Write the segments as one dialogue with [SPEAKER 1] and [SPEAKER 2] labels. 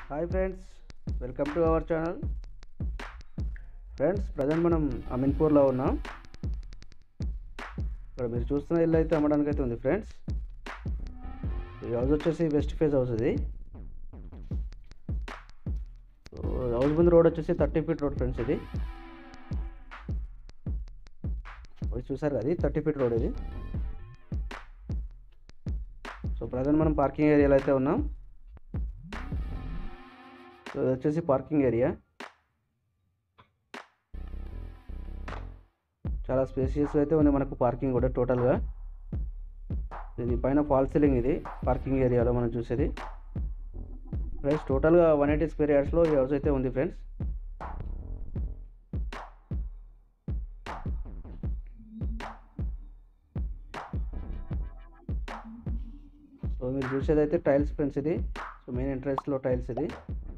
[SPEAKER 1] hi friends welcome to our channel friends present మనం అమీన్పూర్లో ఉన్నాం ఇక్కడ మీరు చూస్తున్న ఇల్లు అయితే అమ్మడానికి అయితే ఉంది ఫ్రెండ్స్ ఈ హౌస్ వచ్చేసి వెస్ట్ ఫేస్ హౌస్ ఇది సో హౌస్ ముందు రోడ్ వచ్చేసి థర్టీ ఫీట్ రోడ్ ఫ్రెండ్స్ ఇది ఇది చూసారు అది థర్టీ ఫీట్ రోడ్ ఇది సో ప్రజెంట్ మనం పార్కింగ్ ఏరియాలో అయితే ఉన్నాం సో ఇది వచ్చేసి పార్కింగ్ ఏరియా చాలా స్పేసియస్ అయితే ఉంది మనకు పార్కింగ్ కూడా టోటల్గా ఇది పైన ఫాల్ సీలింగ్ ఇది పార్కింగ్ ఏరియాలో మనం చూసేది ఫ్రెండ్స్ టోటల్గా వన్ ఎయిటీ స్క్వేర్ యార్డ్స్లో ఈ హౌస్ అయితే ఉంది ఫ్రెండ్స్ సో మీరు చూసేది అయితే టైల్స్ ఫ్రెండ్స్ ఇది సో మెయిన్ ఎంట్రన్స్లో టైల్స్ ఇది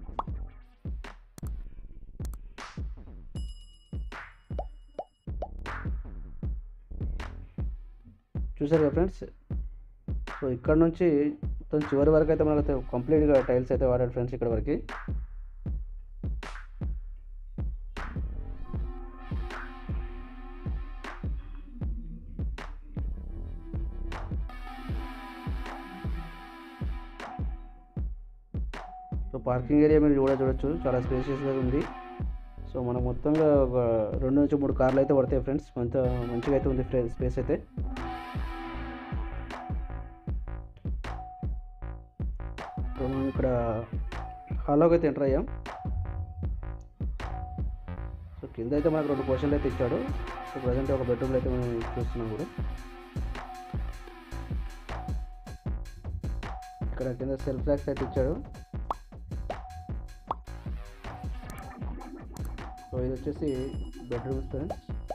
[SPEAKER 1] చూసారు కదా ఫ్రెండ్స్ సో ఇక్కడ నుంచి మొత్తం చివరి వరకు అయితే మనకైతే కంప్లీట్గా టైల్స్ అయితే వాడాడు ఫ్రెండ్స్ ఇక్కడ వరకు సో పార్కింగ్ ఏరియా మీరు కూడా చూడొచ్చు చాలా స్పేషియస్గా ఉంది సో మనం మొత్తంగా ఒక రెండు నుంచి మూడు కార్లు అయితే పడతాయి ఫ్రెండ్స్ అంత మంచిగా అయితే ఉంది ఫ్రెండ్స్ స్పేస్ అయితే సో మనం ఇక్కడ హాల్లోకి అయితే ఎంటర్ అయ్యాం సో కింద అయితే మనకు రెండు పోర్షన్లు అయితే ఇచ్చాడు సో ప్రజెంట్ ఒక బెడ్రూమ్లో అయితే మనం చూస్తున్నాం కూడా ఇక్కడ కింద సెల్ఫ్ ర్యాక్స్ అయితే ఇచ్చాడు సో ఇది వచ్చేసి బెడ్రూమ్స్ ఫ్రెండ్స్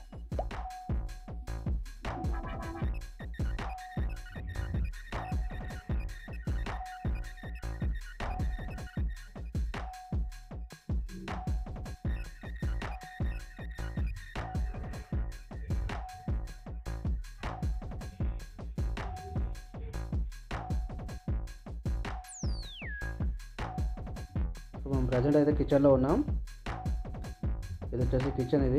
[SPEAKER 1] సో మనం ప్రజెంట్ అయితే కిచెన్లో ఉన్నాం ఇది వచ్చేసి కిచెన్ ఇది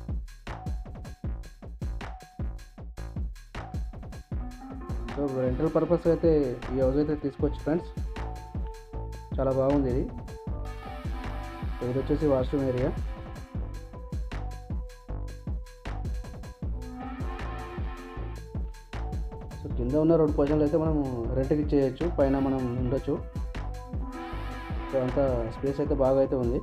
[SPEAKER 1] సో రెంటల్ పర్పస్ అయితే ఈ హౌస్ అయితే తీసుకోవచ్చు ఫ్రెండ్స్ చాలా బాగుంది ఇది సో ఇది వచ్చేసి వాష్రూమ్ ఏరియా సో కింద ఉన్న రెండు పొజిషన్లు అయితే మనం రెంట్కి ఇచ్చేయచ్చు పైన మనం ఉండొచ్చు సో అంత స్పేస్ అయితే బాగా అయితే ఉంది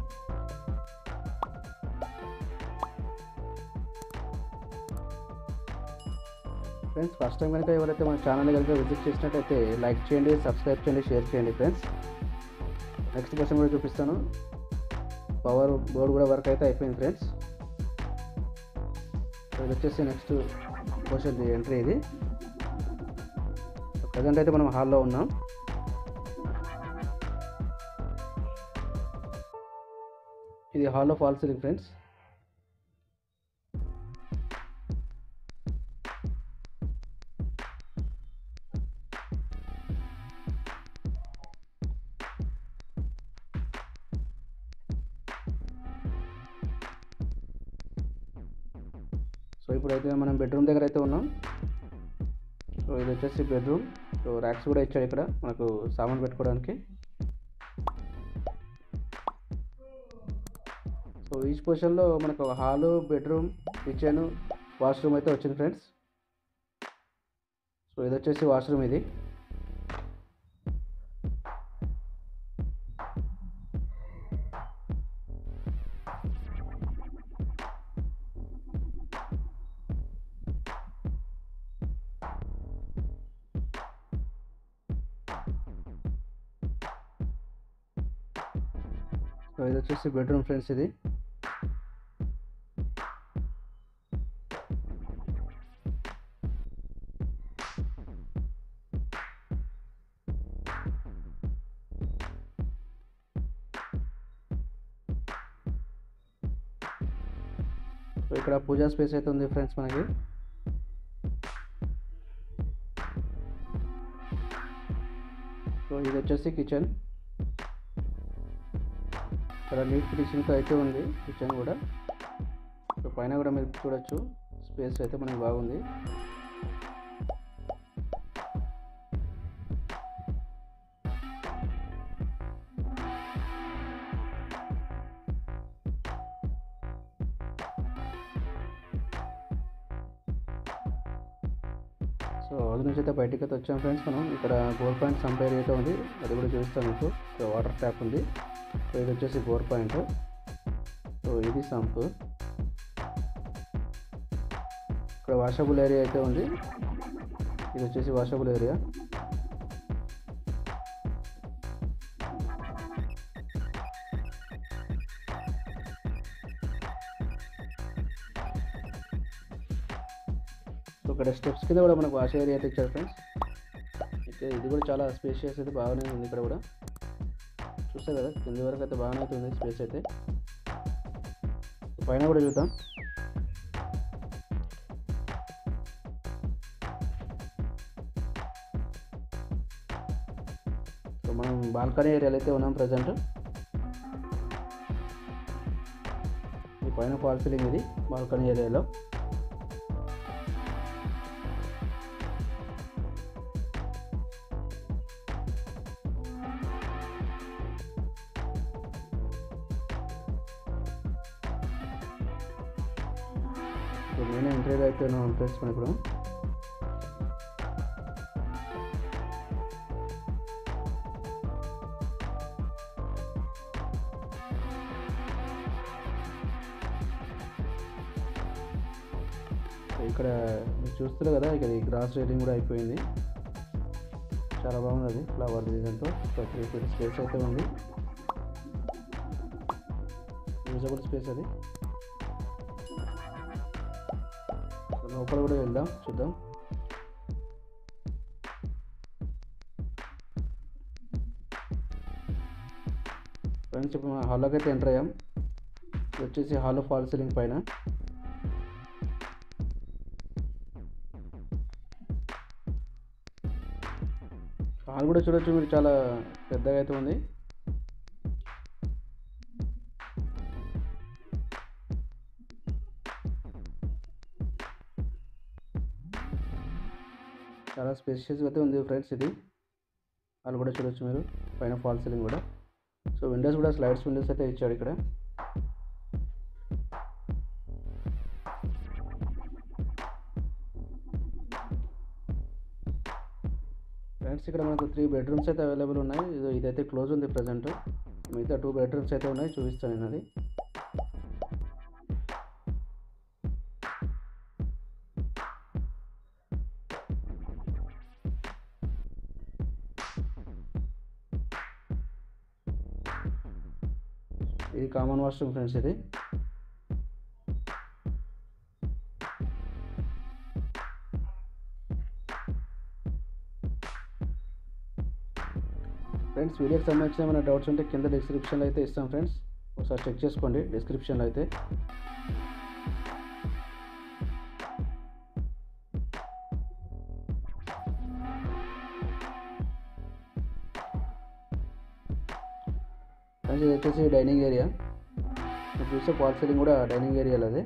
[SPEAKER 1] ఫ్రెండ్స్ ఫస్ట్ టైం కనుక ఎవరైతే మన ఛానల్ కనుక విజిట్ చేసినట్టయితే లైక్ చేయండి సబ్స్క్రైబ్ చేయండి షేర్ చేయండి ఫ్రెండ్స్ నెక్స్ట్ క్వశ్చన్ కూడా చూపిస్తాను పవర్ బోర్డ్ కూడా వర్క్ అయితే అయిపోయింది ఫ్రెండ్స్ సో ఇది వచ్చేసి నెక్స్ట్ క్వశ్చన్ ఎంట్రీ ఇది ప్రజెంట్ అయితే మనం హాల్లో ఉన్నాం ఇది హాల్లో ఫాల్ సీలింగ్ ఫ్రెండ్స్ సో ఇప్పుడైతే మనం బెడ్రూమ్ దగ్గర అయితే ఉన్నాం సో ఇది వచ్చేసి బెడ్రూమ్ సో ర్యాక్స్ కూడా ఇచ్చాడు ఇక్కడ మనకు సామాన్ పెట్టుకోవడానికి సో ఈచ్ పొజిషన్లో మనకు ఒక హాలు బెడ్రూమ్ కిచెన్ వాష్రూమ్ అయితే వచ్చింది ఫ్రెండ్స్ సో ఇది వచ్చేసి వాష్రూమ్ ఇది సో ఇది వచ్చేసి బెడ్రూమ్ ఫ్రెండ్స్ ఇది సో ఇక్కడ పూజా స్పేస్ అయితే ఉంది ఫ్రెండ్స్ మనకి సో ఇది వచ్చేసి కిచెన్ చాలా నీట్ ఫినిషింగ్తో అయితే ఉంది కిచెన్ కూడా సో పైన కూడా మీరు చూడొచ్చు స్పేస్ అయితే మనకి బాగుంది సో అది నుంచి అయితే బయటికి అయితే వచ్చాం ఫ్రెండ్స్ మనం ఇక్కడ గోర్ పాయింట్ సంప్ ఏరియా అయితే ఉంది అది కూడా చూస్తాం మీకు ఇక్కడ వాటర్ ట్యాప్ ఉంది సో ఇది వచ్చేసి గోర్ పాయింట్ సో ఇది సంప్ ఇక్కడ వాషబుల్ ఏరియా అయితే ఉంది ఇది వచ్చేసి వాషబుల్ ఏరియా సో ఇక్కడ స్టెప్స్ కింద కూడా మనకు వాష్ ఏరియా అయితే ఇచ్చారు ఫ్రెండ్స్ అయితే ఇది కూడా చాలా స్పేషియస్ అయితే బాగానే ఉంది ఇక్కడ కూడా చూస్తే కదా కింది వరకు అయితే బాగానే అయితే ఉంది స్పేస్ అయితే పైన కూడా చూద్దాం సో మనం బాల్కనీ ఏరియాలో అయితే ఉన్నాం ప్రజెంట్ ఈ పైన ఫాల్ సీలింగ్ ఇది బాల్కనీ ఏరియాలో సో నేనే ఇంటర్వ్యూ అయితే ఉన్నాను ఫ్రెండ్స్ మన ఇప్పుడు సో ఇక్కడ మీరు చూస్తారు కదా ఇక్కడ ఈ గ్రాస్ రేటింగ్ కూడా అయిపోయింది చాలా బాగుంది అది ఫ్లవర్ డిజైన్తో ఒక త్రీ ఫీట్ స్పేస్ అయితే ఉంది యూజబుల్ స్పేస్ అది సో లోపల కూడా వెళ్దాం చూద్దాం ఫ్రెండ్స్ ఇప్పుడు మన హాల్లోకి అయితే ఎంటర్ అయ్యాం ఇది వచ్చేసి హాల్ ఫాల్ సీలింగ్ పైన హాల్ కూడా చూడొచ్చు మీరు చాలా పెద్దగా అయితే ఉంది చాలా స్పేషియస్గా అయితే ఉంది ఫ్రెండ్స్ ఇది వాళ్ళు కూడా చూడొచ్చు మీరు పైన ఫాల్ సీలింగ్ కూడా సో విండోస్ కూడా స్లైడ్స్ విండోస్ అయితే ఇచ్చాడు ఇక్కడ ఫ్రెండ్స్ ఇక్కడ మనకు త్రీ బెడ్రూమ్స్ అయితే అవైలబుల్ ఉన్నాయి ఇది ఇదైతే క్లోజ్ ఉంది ప్రజెంట్ మిగతా టూ బెడ్రూమ్స్ అయితే ఉన్నాయి చూపిస్తాను నేను అది ఇది కామన్ వాష్రూమ్ ఫ్రెండ్స్ ఇది ఫ్రెండ్స్ వీడియోకి సంబంధించిన ఏమైనా డౌట్స్ ఉంటే కింద డిస్క్రిప్షన్లో అయితే ఇస్తాం ఫ్రెండ్స్ ఒకసారి చెక్ చేసుకోండి డిస్క్రిప్షన్లో అయితే ఫ్రెండ్స్ ఇది వచ్చేసి డైనింగ్ ఏరియా మీరు చూస్తే పాల్ సీలింగ్ కూడా డైనింగ్ ఏరియాలో అదే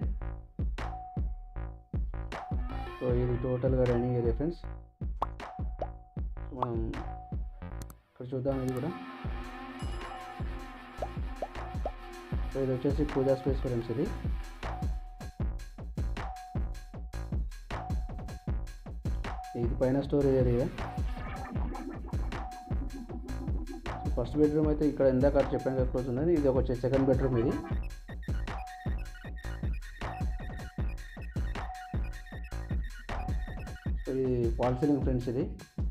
[SPEAKER 1] సో ఇది టోటల్గా డైనింగ్ ఏరియా ఫ్రెండ్స్ మనం ఇక్కడ చూద్దాం ఇది కూడా సో ఇది వచ్చేసి పూజా స్పేస్ ఫ్రెండ్స్ ఇది ఇది పైన స్టోరేజ్ ఏరియా ఫస్ట్ బెడ్రూమ్ అయితే ఇక్కడ ఇందాక చెప్పాను కదా క్లోజ్ ఉన్నది ఇది ఒక సెకండ్ బెడ్రూమ్ ఇది సో ఇది ఫాల్ సీలింగ్ ఫ్రెండ్స్ ఇది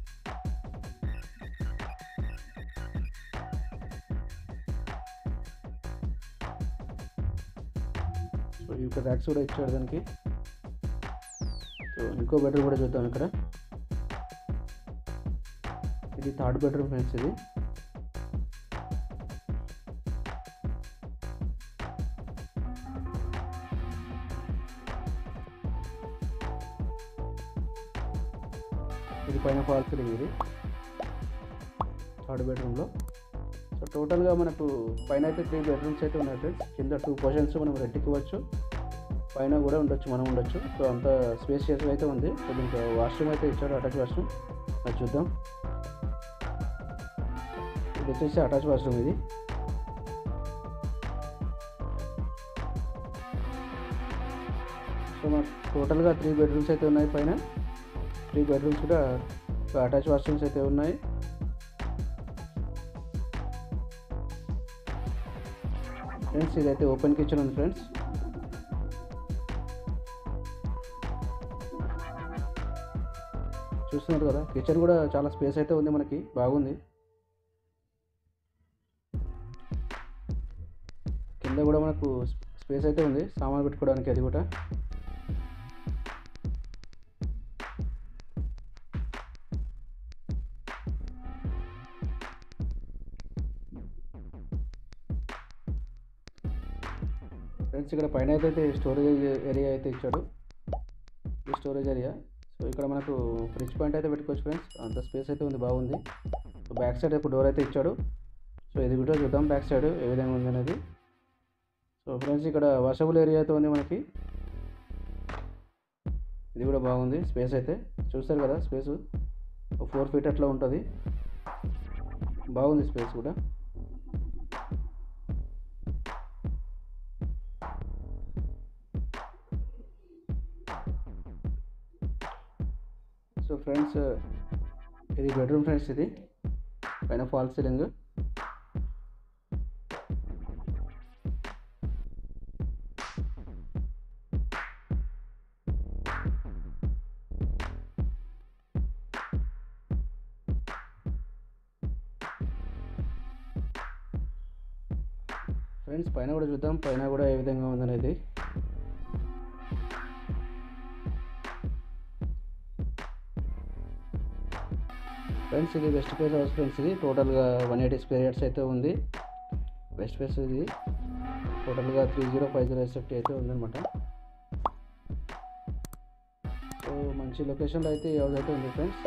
[SPEAKER 1] సో ఇక్కడ ర్యాక్స్ కూడా ఇచ్చాడు దానికి సో ఇంకో బెడ్రూమ్ కూడా చూద్దాం ఇక్కడ ఇది థర్డ్ బెడ్రూమ్ ఫ్రెండ్స్ ఇది ఇది పైన ఫాల్ సీలింగ్ ఇది థర్డ్ బెడ్రూమ్లో సో టోటల్గా మనకు పైన అయితే త్రీ బెడ్రూమ్స్ అయితే ఉన్నాయి ఫ్రెండ్స్ కింద టూ పోర్షన్స్ మనం రెంట్కి ఇవ్వచ్చు పైన కూడా ఉండొచ్చు మనం ఉండొచ్చు సో అంత స్పేషియస్గా అయితే ఉంది సో దీనికి వాష్రూమ్ అయితే ఇచ్చాడు అటాచ్ వాష్రూమ్ అది చూద్దాం ఇది వచ్చేసి అటాచ్ వాష్రూమ్ ఇది సో మనకు టోటల్గా త్రీ బెడ్రూమ్స్ అయితే ఉన్నాయి పైన త్రీ బెడ్రూమ్స్ కూడా అటాచ్ వాష్రూమ్స్ అయితే ఉన్నాయి ఫ్రెండ్స్ ఇదైతే ఓపెన్ కిచెన్ ఉంది ఫ్రెండ్స్ చూస్తున్నారు కదా కిచెన్ కూడా చాలా స్పేస్ అయితే ఉంది మనకి బాగుంది కింద కూడా మనకు స్పేస్ అయితే ఉంది సామాన్ పెట్టుకోవడానికి అది కూడా ఫ్రెండ్స్ ఇక్కడ పైన అయితే స్టోరేజ్ ఏరియా అయితే ఇచ్చాడు ఈ స్టోరేజ్ ఏరియా సో ఇక్కడ మనకు ఫ్రిడ్జ్ పాయింట్ అయితే పెట్టుకోవచ్చు ఫ్రెండ్స్ అంత స్పేస్ అయితే ఉంది బాగుంది సో బ్యాక్ సైడ్ ఒక డోర్ అయితే ఇచ్చాడు సో ఇది కూడా చూద్దాం బ్యాక్ సైడ్ ఏ విధంగా ఉంది అనేది సో ఫ్రెండ్స్ ఇక్కడ వాషబుల్ ఏరియా అయితే ఉంది మనకి ఇది కూడా బాగుంది స్పేస్ అయితే చూస్తారు కదా స్పేస్ ఫోర్ ఫీట్ అట్లా ఉంటుంది బాగుంది స్పేస్ కూడా సో ఫ్రెండ్స్ ఇది బెడ్రూమ్ ఫ్రెండ్స్ ఇది పైన ఫాల్ సీలింగ్ ఫ్రెండ్స్ పైన కూడా చూద్దాం పైన కూడా ఏ విధంగా ఉందనేది ఫ్రెండ్స్ ఇది వెస్ట్ ఫేస్ హౌస్ ఫ్రెండ్స్ ఇది టోటల్గా వన్ ఎయిటీ స్క్వేర్ యార్డ్స్ అయితే ఉంది వెస్ట్ ఫేస్ ఇది టోటల్గా three zero five zero SFT అయితే ఉందన్నమాట సో మంచి లొకేషన్లో అయితే ఈ హౌస్ అయితే ఉంది ఫ్రెండ్స్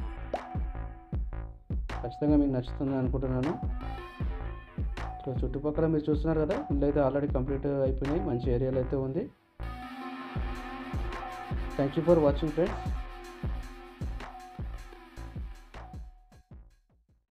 [SPEAKER 1] ఖచ్చితంగా మీకు నచ్చుతుంది అనుకుంటున్నాను సో చుట్టుపక్కల మీరు చూస్తున్నారు కదా ఇల్లు అయితే ఆల్రెడీ కంప్లీట్ అయిపోయినాయి మంచి ఏరియాలో అయితే ఉంది thank you for watching friends